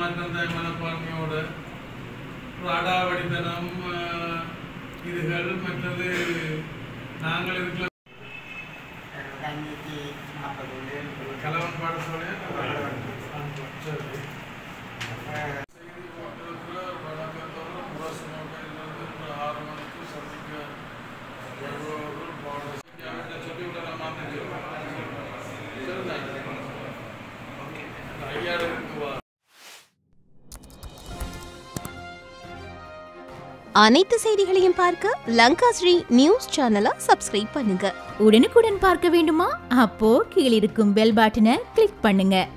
ஏமாற்றந்த மனப்பான்மையோட ஒரு அடாவடித்தனம் அஹ், இதுகள் மற்றது நாங்கள் இருக்கிற அஞ்சூற்றி நாற்பது கலவன் பாடசாலை சரி அஹ், செய்தி போட்டிருக்கிற வழக்கத்தோடு முரசனோடு இருந்து ஒரு ஆறு மணிக்கு சந்திக்க வருபவர்கள் பாடசாலை சொல்லிவிடலாமா சரிதான் ஐயா இருக்குவா அனைத்து செய்திகளையும் பார்க்க லங்கா ஸ்ரீ நியூஸ் சேனலை சப்ஸ்கிரைப் பண்ணுங்க உடனுக்குடன் பார்க்க வேண்டுமா அப்போ கீழிருக்கும் பெல் பட்டனை கிளிக் பண்ணுங்க